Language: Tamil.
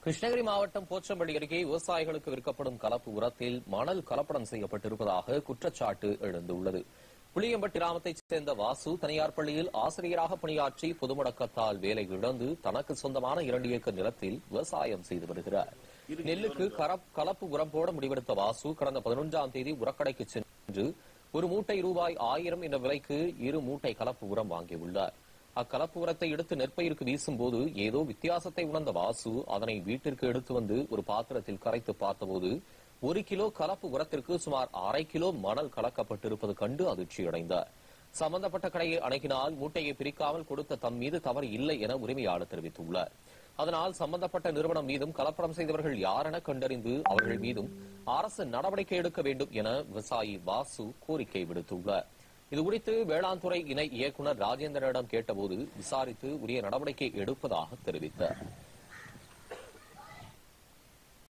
கிருஷ்ணகிரி மாவட்டம் போச்சம்பள்ளி அருகே விவசாயிகளுக்கு விற்கப்படும் கலப்பு உரத்தில் மணல் கலப்படம் செய்யப்பட்டிருப்பதாக குற்றச்சாட்டு எழுந்துள்ளது புளியம்பட்டி கிராமத்தைச் சேர்ந்த வாசு தனியார் பள்ளியில் ஆசிரியராக பணியாற்றி பொதுமுடக்கத்தால் வேலை இழந்து தனக்கு சொந்தமான இரண்டு ஏக்கர் நிலத்தில் விவசாயம் செய்து வருகிறார் நெல்லுக்கு கரப்- கலப்பு உரம் போட முடிவெடுத்த வாசு கடந்த பதினொன்றாம் தேதி உரக்கடைக்கு சென்று ஒரு மூட்டை ரூபாய் ஆயிரம் என்ற விலைக்கு இரு மூட்டை கலப்பு உரம் வாங்கியுள்ளார் அக்கலப்பு உரத்தை எடுத்து நெற்பயிருக்கு வீசும்போது ஏதோ வித்தியாசத்தை உணர்ந்த வாசு அதனை வீட்டிற்கு எடுத்து வந்து ஒரு பாத்திரத்தில் கரைத்து பார்த்தபோது ஒரு கிலோ கலப்பு உரத்திற்கு சுமார் அரை கிலோ மணல் கலக்கப்பட்டிருப்பது கண்டு அதிர்ச்சியடைந்தார் சம்பந்தப்பட்ட கடையை அணுகினால் மூட்டையை பிரிக்காமல் கொடுத்த தம் மீது தவறு இல்லை என உரிமையாளர் தெரிவித்துள்ளார் அதனால் சம்பந்தப்பட்ட நிறுவனம் மீதும் கலப்படம் செய்தவர்கள் யாரென கண்டறிந்து அவர்கள் மீதும் அரசு நடவடிக்கை எடுக்க வேண்டும் என விவசாயி வாசு கோரிக்கை விடுத்துள்ளார் இதுகுறித்து வேளாண் துறை இணை இயக்குநர் ராஜேந்திரனிடம் கேட்டபோது விசாரித்து உரிய நடவடிக்கை எடுப்பதாக தெரிவித்தார்